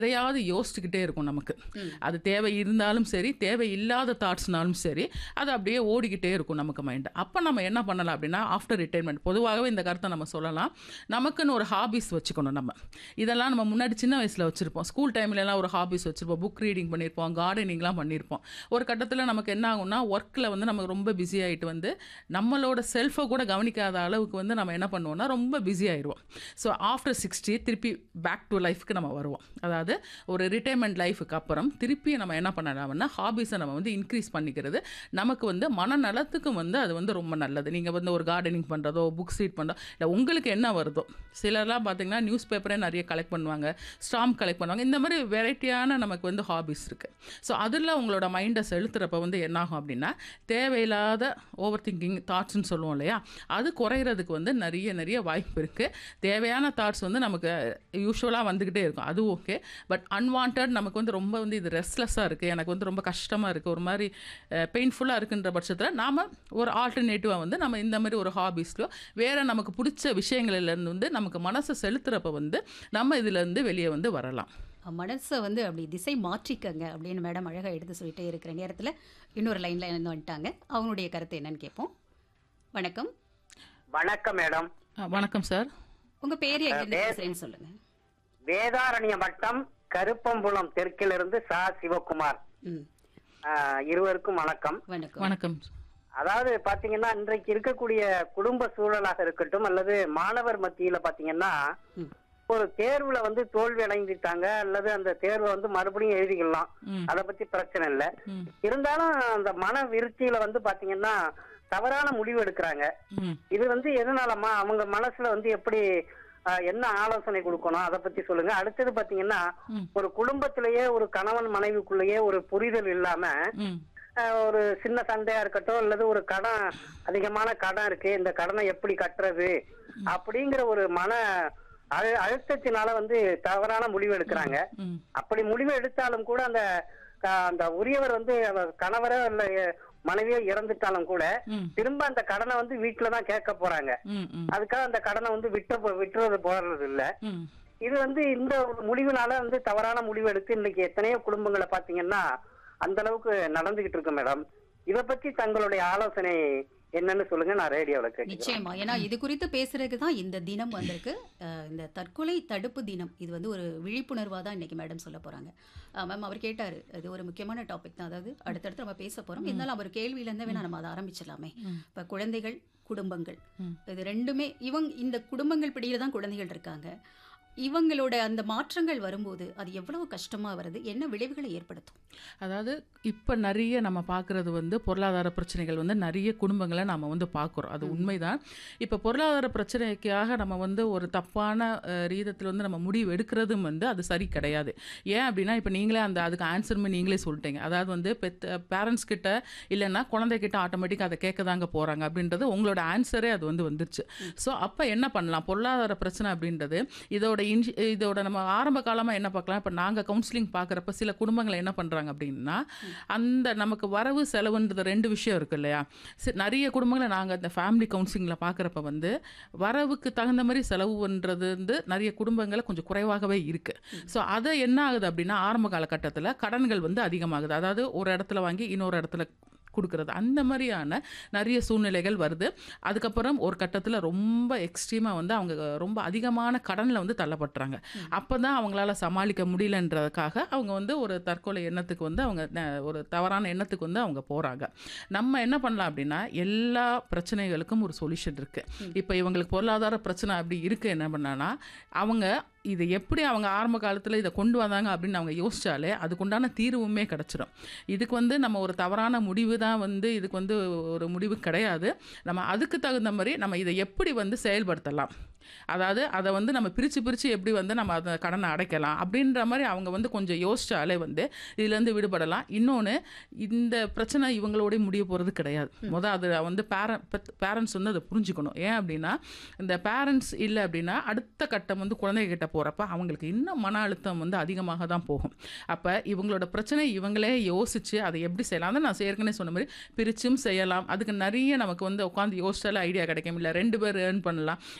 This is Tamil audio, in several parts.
எதையாவது யோசிச்சுக்கிட்டே இருக்கும் நமக்கு அது தேவை இருந்தாலும் சரி தேவை இல்லாத தாட்ஸ்னாலும் சரி அது அப்படியே ஓடிக்கிட்டே இருக்கும் நமக்கு மைண்டு அப்போ நம்ம என்ன பண்ணலாம் அப்படின்னா ஆஃப்டர் ரிட்டைர்மெண்ட் பொதுவாகவே இந்த கருத்தை நம்ம சொல்லலாம் நமக்குன்னு ஒரு ஹாபிஸ் வச்சுக்கணும் நம்ம இதெல்லாம் நம்ம முன்னாடி சின்ன வயசில் வச்சுருப்போம் ஸ்கூல் டைம்லலாம் ஒரு ஹாபிஸ் வச்சுருப்போம் புக் ரீடிங் பண்ணியிருப்போம் கார்டனிங்லாம் பண்ணியிருப்போம் ஒரு கட்டத்தில் நமக்கு என்ன ஆகும்னா ஒர்க்கில் வந்து நம்ம ரொம்ப பிஸி ஆகிட்டு வந்து நம்மளோட செல்ஃபை கூட கவனிக்காத அளவுக்கு வந்து நம்ம என்ன பண்ணுவோம்னா ரொம்ப பிஸி ஆயிடுவோம் ஸோ ஆஃப்டர் சிக்ஸ்டி திருப்பி பேக் டு லைஃப்க்கு நம்ம வருவோம் அதாவது ஒரு ரிட்டைர்மெண்ட் லைஃபுக்கு அப்புறம் திருப்பி நம்ம என்ன பண்ணலாம்னா ஹாபிஸை நம்ம வந்து இன்க்ரீஸ் பண்ணிக்கிறது நமக்கு வந்து மனநலத்துக்கும் வந்து அது வந்து ரொம்ப நல்லது நீங்கள் வந்து ஒரு கார்டனிங் பண்ணுறதோ புக்ஸ் ரீட் பண்ணுறதோ இல்லை உங்களுக்கு என்ன வருதோ சிலர்லாம் பார்த்தீங்கன்னா நியூஸ் பேப்பரே நிறைய கலெக்ட் பண்ணுவாங்க ஸ்டாம்ப் கலெக்ட் பண்ணுவாங்க இந்த மாதிரி வெரைட்டியான நமக்கு வந்து ஹாபிஸ் இருக்குது ஸோ அதில் உங்களோட மைண்டை செலுத்துகிறப்ப வந்து என்னாகும் அப்படின்னா தேவையில்லாத ஓவர் திங்கிங் தாட்ஸ்னு சொல்லுவோம் இல்லையா அது குறையிறதுக்கு வந்து நிறைய நிறைய வாய்ப்பு இருக்குது தேவையான தாட்ஸ் வந்து நமக்கு யூஸ்வலாக வந்துக்கிட்டே இருக்கும் அது ஓகே பட் அன்வான்ட் நமக்கு வந்து ரொம்ப வந்து இது ரெஸ்ட்லெஸ்ஸாக இருக்குது எனக்கு வந்து ரொம்ப கஷ்டமாக இருக்குது ஒரு மாதிரி பெயின்ஃபுல்லாக இருக்குன்ற பட்சத்தில் நாம் ஒரு ஆல்டர்னேட்டிவாக வந்து நம்ம இந்த மாதிரி ஒரு ஹாபிஸ்லையோ வேறு நமக்கு பிடிச்ச விஷயங்கள்லேருந்து வந்து நமக்கு மனசை செலுத்துகிறப்ப வந்து நம்ம இதுலேருந்து வெளியே வந்து வரலாம் மனசை வந்து அப்படி திசை மாற்றிக்கங்க அப்படின்னு மேடம் அழகாக எடுத்து சொல்லிட்டே இருக்கிற நேரத்தில் இன்னொரு லைனில் இருந்து வந்துட்டாங்க அவங்களுடைய கருத்து என்னன்னு கேட்போம் வணக்கம் வணக்கம் மேடம் அஹ், வணக்கம் சார் உங்கள் பேர் எங்கேருந்து பேசுகிறேன்னு சொல்லுங்கள் வேதாரண்ய வட்டம் கருப்பம்புலம் தெற்கிலிருந்து சா சிவகுமார் ம் ஆஹ், இருவருக்கும் வணக்கம் வணக்கம் வணக்கம் அதாவது பாத்தீங்கன்னா இன்றைக்கு இருக்கக்கூடிய குடும்ப சூழலாக இருக்கட்டும் அல்லது மாணவர் மத்தியில பாத்தீங்கன்னா ம் ஒரு தேர்வுல வந்து தோல்வி அடைந்துட்டாங்க அல்லது அந்த தேர்வை வந்து மறுபடியும் எழுதிக்கலாம் ம். அத பத்தி பிரச்சனை இல்ல ம் இருந்தாலும் அந்த மன விருத்தியில வந்து பாத்தீங்கன்னா தவறான முடிவு எடுக்கிறாங்க ம் இது வந்து எதனாலமா அவங்க மனசுல வந்து எப்படி ஆஹ், என்ன ஆலோசனை கொடுக்கணும் அதை பத்தி சொல்லுங்க அடுத்தது பாத்தீங்கன்னா ம். ஒரு குடும்பத்திலேயே ஒரு கணவன் மனைவிக்குள்ளேயே ஒரு புரிதல் இல்லாம ம் ஆஹ், ஒரு சின்ன சண்டையா இருக்கட்டும் அல்லது ஒரு கடன் அதிகமான கடன் இருக்கு இந்த கடனை எப்படி கட்டுறது அப்படிங்கிற ஒரு மன அழு அழுத்தத்தினால வந்து தவறான முடிவு எடுக்கிறாங்க ம் அப்படி முடிவு எடுத்தாலும் கூட அந்த க- அந்த உரியவர் வந்து அவர் கணவரோ இல்ல மனைவியோ இறந்துட்டாலும் கூட ம் திரும்ப அந்த கடனை வந்து வீட்டுல தான் கேட்க போறாங்க ம் ம் அதுக்காக அந்த கடனை வந்து விட்ட போ- விட்டுறது போறது இல்ல ம் இது வந்து இந்த ஒரு முடிவுனால வந்து தவறான முடிவு எடுத்து இன்னைக்கு எத்தனையோ குடும்பங்களை பாத்தீங்கன்னா அந்த அளவுக்கு நடந்துகிட்டு இருக்கு மேடம் இத பத்தி தங்களுடைய ஆலோசனை என்னன்னு சொல்லுங்க நான் ரேடியோல கேட்கிறேன் நிச்சயமா ஏன்னா இது குறித்து பேசுறதுக்கு தான் இந்த தினம் வந்திருக்கு அஹ் இந்த தற்கொலை தடுப்பு தினம் இது வந்து ஒரு விழிப்புணர்வாக தான் இன்னைக்கு மேடம் சொல்ல போறாங்க மேம் அவர் கேட்டாரு இது ஒரு முக்கியமான டாபிக் தான் அதாவது அடுத்தடுத்து நம்ம பேச போறோம் இருந்தாலும் அவர் கேள்வியிலேருந்தே வேணா நம்ம அதை ஆரம்பிச்சிடலாமே இப்போ குழந்தைகள் குடும்பங்கள் ம். இது ரெண்டுமே இவங்க இந்த குடும்பங்கள் பிடியில தான் குழந்தைகள் இருக்காங்க இவங்களோட அந்த மாற்றங்கள் வரும்போது அது எவ்வளவு கஷ்டமா வருது என்ன விளைவுகளை ஏற்படுத்தும் அதாவது இப்போ நிறைய நம்ம பார்க்குறது வந்து பொருளாதார பிரச்சனைகள் வந்து நிறைய குடும்பங்களை நம்ம வந்து பார்க்குறோம் அது உண்மைதான் இப்போ பொருளாதார பிரச்சனைக்காக நம்ம வந்து ஒரு தப்பான அஹ், ரீதத்தில் வந்து நம்ம முடிவு எடுக்கிறதும் வந்து அது சரி கிடையாது ஏன் அப்படின்னா இப்போ நீங்களே அந்த அதுக்கு ஆன்சருமே நீங்களே சொல்லிட்டீங்க அதாவது வந்து பெத்த பேரண்ட்ஸ் கிட்ட இல்லைன்னா குழந்தைகிட்ட ஆட்டோமேட்டிக்காக அதை கேட்க தாங்க போகிறாங்க அப்படின்றது உங்களோட ஆன்சரே அது வந்து வந்துருச்சு ஸோ அப்போ என்ன பண்ணலாம் பொருளாதார பிரச்சனை அப்படின்றது இதோட இன்ஜி இதோட நம்ம ஆரம்ப காலமாக என்ன பார்க்கலாம் இப்போ நாங்கள் கவுன்சிலிங் பார்க்குறப்ப சில குடும்பங்கள் என்ன பண்ணுறாங்க அப்படின்னா அந்த நமக்கு வரவு செலவுன்றது ரெண்டு விஷயம் இருக்கு இல்லையா சி- நிறைய குடும்பங்களை நாங்கள் இந்த ஃபேமிலி கவுன்சிலிங்கில் பார்க்குறப்ப வந்து வரவுக்கு தகுந்த மாதிரி செலவுன்றது வந்து நிறைய குடும்பங்களை கொஞ்சம் குறைவாகவே இருக்குது ஸோ அதை என்ன ஆகுது அப்படின்னா ஆரம்ப காலகட்டத்தில் கடன்கள் வந்து அதிகமாகுது அதாவது ஒரு இடத்துல வாங்கி இன்னொரு இடத்துல கொடுக்கறது அந்த மாதிரியான நிறைய சூழ்நிலைகள் வருது அதுக்கப்புறம் ஒரு கட்டத்தில் ரொம்ப எக்ஸ்ட்ரீமாக வந்து அவங்க ரொம்ப அதிகமான கடனில் வந்து தள்ளப்படுறாங்க அப்போ தான் அவங்களால சமாளிக்க முடியலன்றதுக்காக அவங்க வந்து ஒரு தற்கொலை எண்ணத்துக்கு வந்து அவங்க ந- ஒரு தவறான எண்ணத்துக்கு வந்து அவங்க போகிறாங்க நம்ம என்ன பண்ணலாம் அப்படின்னா எல்லா பிரச்சனைகளுக்கும் ஒரு சொல்யூஷன் இருக்குது இப்போ இவங்களுக்கு பொருளாதார பிரச்சனை அப்படி இருக்குது என்ன பண்ணான்னா அவங்க இதை எப்படி அவங்க ஆரம்ப காலத்தில் இதை கொண்டு வந்தாங்க அப்படின்னு அவங்க யோசிச்சாலே அதுக்குண்டான தீர்வுமே கிடச்சிடும் இதுக்கு வந்து நம்ம ஒரு தவறான முடிவு தான் வந்து இதுக்கு வந்து ஒரு முடிவு கிடையாது நம்ம அதுக்கு தகுந்த மாதிரி நம்ம இதை எப்படி வந்து செயல்படுத்தலாம் அதாவது அதை வந்து நம்ம பிரித்து பிரித்து எப்படி வந்து நம்ம அதை கடனை அடைக்கலாம் அப்படின்ற மாதிரி அவங்க வந்து கொஞ்சம் யோசிச்சாலே வந்து இதுலேருந்து விடுபடலாம் இன்னொன்று இந்த பிரச்சனை இவங்களோட முடிய போகிறது கிடையாது முதல் அது வந்து பேர பேரண்ட்ஸ் வந்து அதை புரிஞ்சுக்கணும் ஏன் அப்படின்னா இந்த பேரண்ட்ஸ் இல்லை அப்படின்னா அடுத்த கட்டம் வந்து குழந்தைங்க கிட்ட போகிறப்ப அவங்களுக்கு இன்னும் மன அழுத்தம் வந்து அதிகமாக தான் போகும் அப்போ இவங்களோட பிரச்சனை இவங்களே யோசித்து அதை எப்படி செய்யலாம் அதை நான் ஏற்கனவே சொன்ன மாதிரி பிரிச்சும் செய்யலாம் அதுக்கு நிறைய நமக்கு வந்து உட்காந்து யோசிச்சாலே ஐடியா கிடைக்கும் இல்லை ரெண்டு பேர் ஏர்ன் பண்ணலாம் ஏதோ ஒரு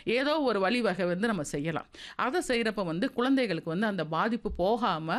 ஒரு வழிவகை வந்து நம்ம செய்யலாம் அதை செய்கிறப்ப வந்து குழந்தைகளுக்கு வந்து அந்த பாதிப்பு போகாமல்